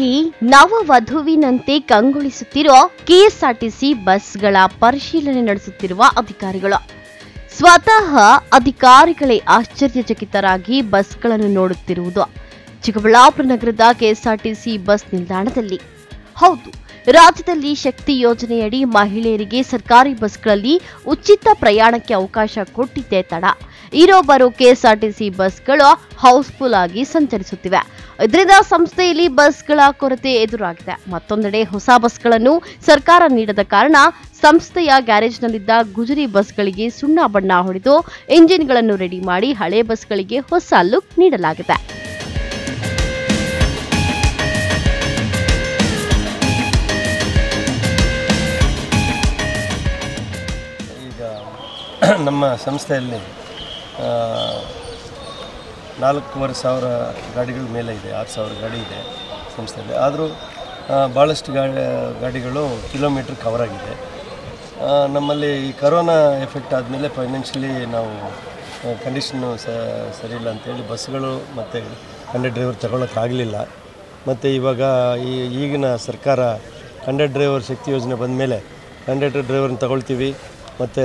ಮದುವೆಗಾಗಿ ನವವಧುವಿನಂತೆ ಕಂಗೊಳಿಸುತ್ತಿರುವ KSRTC ಬಸ್ಗಳ ಪರಿಶೀಲನೆ ನಡೆಸುತ್ತಿರುವ ಅಧಿಕಾರಿಗಳು ಸ್ವತಃ ಅಧಿಕಾರಿಗಳೇ ಆಶ್ಚರ್ಯಚಕಿತರಾಗಿ ಬಸ್ಗಳನ್ನು ನೋಡುತ್ತಿರುವುದು ಚಿಕ್ಕಬಳ್ಳಾಪುರ ನಗರದ ಕೆಎಸ್ಆರ್ಟಿಸಿ ಬಸ್ ನಿಲ್ದಾಣದಲ್ಲಿ ಹೌದು ರಾಜ್ಯದಲ್ಲಿ ಶಕ್ತಿ ಯೋಜನೆಯಡಿ ಮಹಿಳೆಯರಿಗೆ ಸರ್ಕಾರಿ ಬಸ್ಗಳಲ್ಲಿ ಉಚಿತ ಪ್ರಯಾಣಕ್ಕೆ ಅವಕಾಶ ಕೊಟ್ಟಿದ್ದೇ ತಡ ಇರೋ ಬರೋ ಕೆಎಸ್ಆರ್ಟಿಸಿ ಬಸ್ಗಳು ಹೌಸ್ಫುಲ್ ಆಗಿ ಸಂಚರಿಸುತ್ತಿವೆ ಇದರಿಂದ ಸಂಸ್ಥೆಯಲ್ಲಿ ಬಸ್ಗಳ ಕೊರತೆ ಎದುರಾಗಿದೆ ಮತ್ತೊಂದೆಡೆ ಹೊಸ ಬಸ್ಗಳನ್ನು ಸರ್ಕಾರ ನೀಡದ ಕಾರಣ ಸಂಸ್ಥೆಯ ಗ್ಯಾರೇಜ್ನಲ್ಲಿದ್ದ ಗುಜರಿ ಬಸ್ಗಳಿಗೆ ಸುಣ್ಣ ಬಣ್ಣ ಹೊಡೆದು ಇಂಜಿನ್ಗಳನ್ನು ರೆಡಿ ಮಾಡಿ ಹಳೆ ಬಸ್ಗಳಿಗೆ ಹೊಸ ಲುಕ್ ನೀಡಲಾಗಿದೆ ಈಗ ನಮ್ಮ ಸಂಸ್ಥೆಯಲ್ಲಿ ಆ, ನಾಲ್ಕೂವರೆ ಸಾವಿರ ಗಾಡಿಗಳ ಮೇಲೆ ಇದೆ ಆರು ಸಾವಿರ ಗಾಡಿ ಇದೆ ಸಂಸ್ಥೆಯಲ್ಲಿ ಆದರೂ ಭಾಳಷ್ಟು ಗಾಡಿ ಗಾಡಿಗಳು ಕಿಲೋಮೀಟ್ರ್ ಕವರ್ ಆಗಿದೆ ಆ, ನಮ್ಮಲ್ಲಿ ಈ ಕರೋನಾ ಎಫೆಕ್ಟ್ ಆದಮೇಲೆ ಫೈನಾನ್ಷಿಯಲಿ ನಾವು ಕಂಡೀಷನ್ನು ಸರಿ ಇಲ್ಲ ಅಂತೇಳಿ ಬಸ್ಗಳು ಮತ್ತು ಕಂಡಕ್ಟರ್ ಡ್ರೈವರ್ ತಗೊಳ್ಳೋಕ್ಕಾಗಲಿಲ್ಲ ಮತ್ತು ಇವಾಗ ಈ ಈಗಿನ ಸರ್ಕಾರ ಕಂಡಕ್ಟರ್ ಡ್ರೈವರ್ ಶಕ್ತಿ ಯೋಜನೆ ಬಂದ ಮೇಲೆ ಕಂಡಕ್ಟರ್ ಡ್ರೈವರ್ನ ತಗೊಳ್ತೀವಿ ಮತ್ತು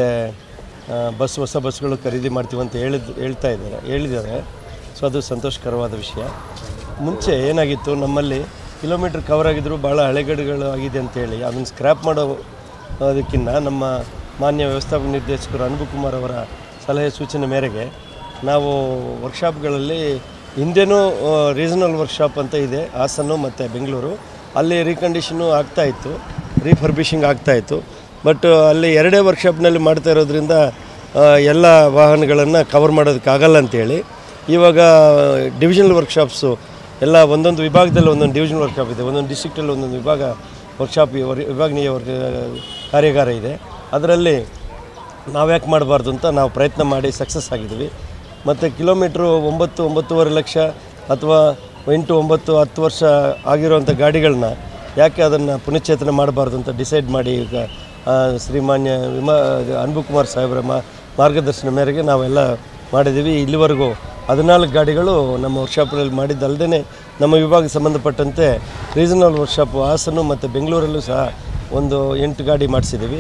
ಬಸ್ ಹೊಸ ಬಸ್ಗಳು ಖರೀದಿ ಮಾಡ್ತೀವಿ ಅಂತ ಹೇಳಿದ್ ಹೇಳ್ತಾ ಇದ್ದಾರೆ ಹೇಳಿದ್ದಾರೆ ಸೊ ಅದು ಸಂತೋಷಕರವಾದ ವಿಷಯ ಮುಂಚೆ ಏನಾಗಿತ್ತು ನಮ್ಮಲ್ಲಿ ಕಿಲೋಮೀಟ್ರ್ ಕವರ್ ಆಗಿದ್ರು ಭಾಳ ಹಳೆಗಡೆಗಳು ಆಗಿದೆ ಅಂತೇಳಿ ಅದನ್ನು ಸ್ಕ್ರ್ಯಾಪ್ ಮಾಡೋ ಅದಕ್ಕಿಂತ ನಮ್ಮ ಮಾನ್ಯ ವ್ಯವಸ್ಥಾಪಕ ನಿರ್ದೇಶಕರು ಅನುಭವ್ ಕುಮಾರ್ ಅವರ ಸಲಹೆ ಸೂಚನೆ ಮೇರೆಗೆ ನಾವು ವರ್ಕ್ಶಾಪ್ಗಳಲ್ಲಿ ಹಿಂದೆನೂ ರೀಸನಲ್ ವರ್ಕ್ಶಾಪ್ ಅಂತ ಇದೆ ಹಾಸನ್ನು ಮತ್ತು ಬೆಂಗಳೂರು ಅಲ್ಲಿ ರೀಕಂಡೀಷನು ಆಗ್ತಾಯಿತ್ತು ರೀಫರ್ಬಿಷಿಂಗ್ ಆಗ್ತಾಯಿತ್ತು ಬಟ್ ಅಲ್ಲಿ ಎರಡೇ ವರ್ಕ್ಶಾಪ್ನಲ್ಲಿ ಮಾಡ್ತಾ ಇರೋದ್ರಿಂದ ಆ, ಎಲ್ಲ ವಾಹನಗಳನ್ನು ಕವರ್ ಮಾಡೋದಕ್ಕಾಗಲ್ಲ ಅಂತೇಳಿ ಇವಾಗ ಡಿವಿಷನಲ್ ವರ್ಕ್ಶಾಪ್ಸು ಎಲ್ಲ ಒಂದೊಂದು ವಿಭಾಗದಲ್ಲಿ ಒಂದೊಂದು ಡಿವಿಷನಲ್ ವರ್ಕ್ಶಾಪ್ ಇದೆ ಒಂದೊಂದು ಡಿಸ್ಟ್ರಿಕ್ಟಲ್ಲಿ ಒಂದೊಂದು ವಿಭಾಗ ವರ್ಕ್ಶಾಪ್ ವಿಭಾಗೀಯ ವರ್ಗ ಕಾರ್ಯಾಗಾರ ಇದೆ ಅದರಲ್ಲಿ ನಾವ್ಯಾಕೆ ಮಾಡಬಾರ್ದು ಅಂತ ನಾವು ಪ್ರಯತ್ನ ಮಾಡಿ ಸಕ್ಸಸ್ ಆಗಿದ್ದೀವಿ ಮತ್ತು ಕಿಲೋಮೀಟ್ರು ಒಂಬತ್ತು ಒಂಬತ್ತೂವರೆ ಲಕ್ಷ ಅಥವಾ ಎಂಟು ಒಂಬತ್ತು ಹತ್ತು ವರ್ಷ ಆಗಿರುವಂಥ ಗಾಡಿಗಳನ್ನ ಯಾಕೆ ಅದನ್ನು ಪುನಶ್ಚೇತನ ಮಾಡಬಾರ್ದು ಅಂತ ಡಿಸೈಡ್ ಮಾಡಿ ಈಗ ಆ, ಶ್ರೀಮಾನ್ಯ ವಿಮಾ ಅನ್ಬು ಕುಮಾರ್ ಸಾಹೇಬರ ಮಾ ಮಾರ್ಗದರ್ಶನ ಮೇರೆಗೆ ನಾವೆಲ್ಲ ಮಾಡಿದ್ದೀವಿ ಇಲ್ಲಿವರೆಗೂ ಹದಿನಾಲ್ಕು ಗಾಡಿಗಳು ನಮ್ಮ ವರ್ಕ್ಶಾಪ್ನಲ್ಲಿ ಮಾಡಿದ್ದಲ್ಲದೆ ನಮ್ಮ ವಿಭಾಗಕ್ಕೆ ಸಂಬಂಧಪಟ್ಟಂತೆ ರೀಸನಲ್ ವರ್ಕ್ಶಾಪ್ ಹಾಸನು ಮತ್ತು ಬೆಂಗಳೂರಲ್ಲೂ ಸಹ ಒಂದು ಎಂಟು ಗಾಡಿ ಮಾಡಿಸಿದ್ದೀವಿ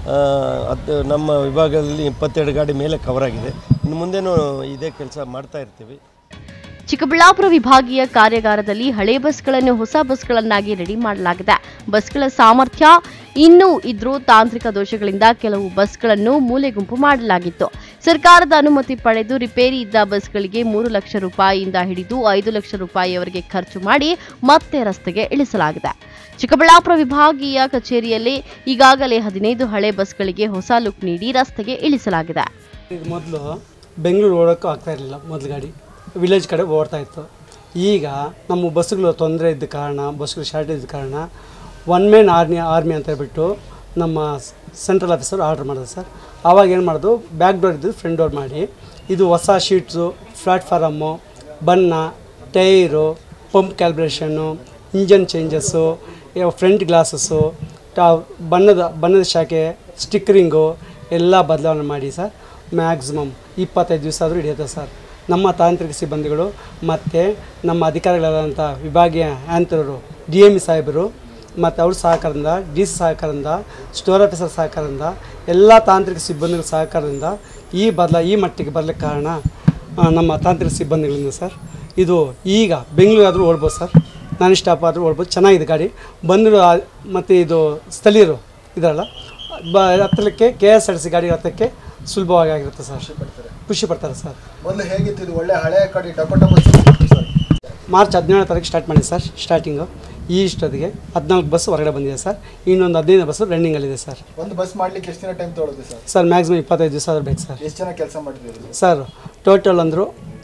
ಅದು ನಮ್ಮ ವಿಭಾಗದಲ್ಲಿ ಇಪ್ಪತ್ತೆರಡು ಗಾಡಿ ಮೇಲೆ ಕವರ್ ಆಗಿದೆ ಇನ್ನು ಮುಂದೆನೂ ಇದೇ ಕೆಲಸ ಮಾಡ್ತಾ ಇರ್ತೀವಿ ಚಿಕ್ಕಬಳ್ಳಾಪುರ ವಿಭಾಗೀಯ ಕಾರ್ಯಾಗಾರದಲ್ಲಿ ಹಳೆ ಬಸ್ಗಳನ್ನು ಹೊಸ ಬಸ್ಗಳನ್ನಾಗಿ ರೆಡಿ ಮಾಡಲಾಗಿದೆ ಬಸ್ಗಳ ಸಾಮರ್ಥ್ಯ ಇನ್ನೂ ಇದ್ರೂ ತಾಂತ್ರಿಕ ದೋಷಗಳಿಂದ ಕೆಲವು ಬಸ್ಗಳನ್ನು ಮೂಲೆ ಗುಂಪು ಮಾಡಲಾಗಿತ್ತು ಸರ್ಕಾರದ ಅನುಮತಿ ಪಡೆದು ರಿಪೇರಿ ಇದ್ದ ಬಸ್ಗಳಿಗೆ ಮೂರು ಲಕ್ಷ ರೂಪಾಯಿಯಿಂದ ಹಿಡಿದು ಐದು ಲಕ್ಷ ರೂಪಾಯಿಯವರೆಗೆ ಖರ್ಚು ಮಾಡಿ ಮತ್ತೆ ರಸ್ತೆಗೆ ಇಳಿಸಲಾಗಿದೆ ಚಿಕ್ಕಬಳ್ಳಾಪುರ ವಿಭಾಗೀಯ ಕಚೇರಿಯಲ್ಲಿ ಈಗಾಗಲೇ ಹದಿನೈದು ಹಳೆ ಬಸ್ಗಳಿಗೆ ಹೊಸ ಲುಕ್ ನೀಡಿ ರಸ್ತೆಗೆ ಇಳಿಸಲಾಗಿದೆ ಈಗ ಮೊದಲು ಬೆಂಗಳೂರು ಓಡೋಕ್ಕೂ ಆಗ್ತಾ ಇರಲಿಲ್ಲ ಮೊದಲು ಗಾಡಿ ವಿಲೇಜ್ ಕಡೆ ಓಡ್ತಾ ಇತ್ತು ಈಗ ನಮ್ಮ ಬಸ್ಸುಗಳು ತೊಂದರೆ ಇದ್ದ ಕಾರಣ ಬಸ್ಗಳು ಶಾರ್ಟೇಜ್ ಇದ್ದ ಕಾರಣ ಒನ್ ಮ್ಯಾನ್ ಆರ್ಮಿ ಆರ್ಮಿ ಅಂತ ಹೇಳ್ಬಿಟ್ಟು ನಮ್ಮ ಸೆಂಟ್ರಲ್ ಆಫೀಸರ್ ಆರ್ಡರ್ ಮಾಡಿದ್ರು ಸರ್ ಆವಾಗ ಏನು ಮಾಡೋದು ಬ್ಯಾಕ್ ಡೋರ್ ಇದ್ದು ಫ್ರಂಟ್ ಡೋರ್ ಮಾಡಿ ಇದು ಹೊಸ ಶೀಟ್ಸು ಪ್ಲಾಟ್ಫಾರಮ್ಮು ಬಣ್ಣ tyre pump calibration engine changes front glasses ಟಾ ಬಣ್ಣದ ಬಣ್ಣದ ಶಾಖೆ ಸ್ಟಿಕ್ಕರಿಂಗು ಎಲ್ಲ ಬದಲಾವಣೆ ಮಾಡಿ ಸರ್ ಮ್ಯಾಕ್ಸಿಮಮ್ ಇಪ್ಪತ್ತೈದು ದಿವಸ ಆದರೂ ಹಿಡಿಯುತ್ತೆ ಸರ್ ನಮ್ಮ ತಾಂತ್ರಿಕ ಸಿಬ್ಬಂದಿಗಳು ಮತ್ತು ನಮ್ಮ ಅಧಿಕಾರಿಗಳಾದಂಥ ವಿಭಾಗೀಯ ಆಂತರರು ಡಿ ಎಮ್ ಇ ಸಾಹೇಬರು ಮತ್ತು ಅವ್ರ ಸಹಕಾರದಿಂದ ಡಿ ಸಿ ಸಹಕಾರದಿಂದ ಸ್ಟೋರ್ ಆಫೀಸರ್ ಸಹಕಾರದಿಂದ ಎಲ್ಲ ತಾಂತ್ರಿಕ ಸಿಬ್ಬಂದಿಗಳ ಸಹಕಾರದಿಂದ ಈ ಬದಲ ಈ ಮಟ್ಟಿಗೆ ಬರಲಿಕ್ಕೆ ಕಾರಣ ಆ, ನಮ್ಮ ತಾಂತ್ರಿಕ ಸಿಬ್ಬಂದಿಗಳಿಂದ ಸರ್ ಇದು ಈಗ ಬೆಂಗಳೂರಾದರೂ ಓಡ್ಬೋದು ಸರ್ ನಾನ್ ಸ್ಟಾಪ್ ಆದರೂ ಓಡ್ಬೋದು ಚೆನ್ನಾಗಿದೆ ಗಾಡಿ ಬಂದರು ಮತ್ತು ಇದು ಸ್ಥಳೀಯರು ಇದರಲ್ಲ ಬ ಹತ್ತಲಿಕ್ಕೆ K S R T C ಗಾಡಿ ಹತ್ತಕ್ಕೆ ಸುಲಭವಾಗಿ ಆಗಿರುತ್ತೆ ಸರ್ ಖುಷಿ ಪಡ್ತಾರೆ ಸರ್ ಮೊದಲು ಹೇಗಿತ್ತು ಇದು ಒಳ್ಳೆ ಹಳೆ ಕಡೆ ಡಬ್ಬ ಡಬ್ಬ ಸಿಕ್ಕಿತ್ತು ಸರ್ ಮಾರ್ಚ್ ಹದಿನೇಳನೇ ತಾರೀಕು ಸ್ಟಾರ್ಟ್ ಮಾಡಿ ಸರ್ ಸ್ಟಾರ್ಟಿಂಗು ಈ ಇಷ್ಟೊತ್ತಿಗೆ ಹದಿನಾಲ್ಕು ಬಸ್ ಹೊರಗಡೆ ಬಂದಿದೆ ಸರ್ ಇನ್ನೊಂದು ಹದಿನೈದು ಬಸ್ಸು ರನ್ನಿಂಗಲ್ಲಿದೆ ಸರ್ ಒಂದು ಬಸ್ ಮಾಡ್ಲಿಕ್ಕೆ ಎಷ್ಟು ದಿನ ಟೈಮ್ ತೊಗೊಳುತ್ತೆ ಸರ್ ಸರ್ ಮ್ಯಾಕ್ಸಿಮಮ್ ಇಪ್ಪತ್ತೈದು ದಿವಸ ಆದರೂ ಬೇಕು ಸರ್ ಎಷ್ಟು ಜನ ಕೆಲಸ ಮಾಡಿದ್ದೀರಿ ಸರ್ ಟೋಟಲ್ ಅಂದರು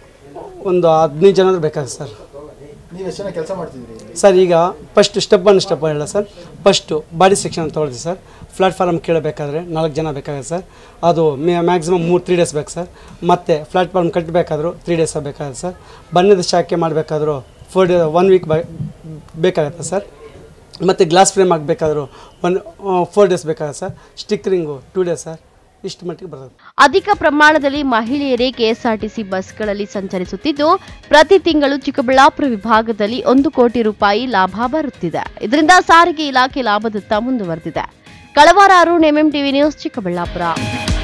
ಒಂದು ಹದಿನೈದು ಜನ ಆದರೂ ಬೇಕಾಗುತ್ತೆ ಸರ್ ನೀವು ಎಷ್ಟು ಜನ ಕೆಲಸ ಮಾಡ್ತಿದ್ದೀರಿ ಇಲ್ಲಿ? ಸರ್ ಈಗ ಫಸ್ಟ್ ಸ್ಟೆಪ್ ಒನ್ ಸ್ಟೆಪ್ ಹೇಳ ಸರ್ ಫಸ್ಟು ಬಾಡಿ ಸೆಕ್ಷನ್ ತೊಗೊಳ್ತೀವಿ ಸರ್ ಪ್ಲಾಟ್ಫಾರ್ಮ್ ಕೇಳಬೇಕಾದ್ರೆ ನಾಲ್ಕು ಜನ ಬೇಕಾಗುತ್ತೆ ಸರ್ ಅದು ಮ್ಯಾಕ್ಸಿಮಮ್ ಮೂರು ತ್ರೀ ಡೇಸ್ ಬೇಕು ಸರ್ ಮತ್ತು ಪ್ಲಾಟ್ಫಾರ್ಮ್ ಕಟ್ಟಬೇಕಾದ್ರೂ ತ್ರೀ ಡೇಸ್ ಬೇಕಾಗುತ್ತೆ ಸರ್ ಬಣ್ಣದ ಶಾಖೆ ಮಾಡಬೇಕಾದ್ರೂ ಫೋರ್ ಡೇ ಒನ್ ವೀಕ್ ಬೇಕಾಗುತ್ತೆ ಸರ್ ಮತ್ತು ಗ್ಲಾಸ್ ಫ್ರೇಮ್ ಆಗಬೇಕಾದ್ರೂ ಒನ್ ಫೋರ್ ಡೇಸ್ ಬೇಕಾಗುತ್ತೆ sir stickering two days sir ಇಷ್ಟು ಮಟ್ಟಿಗೆ ಬರ್ತದೆ ಅಧಿಕ ಪ್ರಮಾಣದಲ್ಲಿ ಮಹಿಳೆಯರೇ ಕೆಎಸ್ಆರ್ಟಿಸಿ ಬಸ್ಗಳಲ್ಲಿ ಸಂಚರಿಸುತ್ತಿದ್ದು ಪ್ರತಿ ತಿಂಗಳು ಚಿಕ್ಕಬಳ್ಳಾಪುರ ವಿಭಾಗದಲ್ಲಿ ಒಂದು ಕೋಟಿ ರೂಪಾಯಿ ಲಾಭ ಬರುತ್ತಿದೆ ಇದರಿಂದ ಸಾರಿಗೆ ಇಲಾಖೆ ಲಾಭದತ್ತ ಮುಂದುವರೆದಿದೆ ಕಳವಾರ Arun MM TV news Chikkaballapur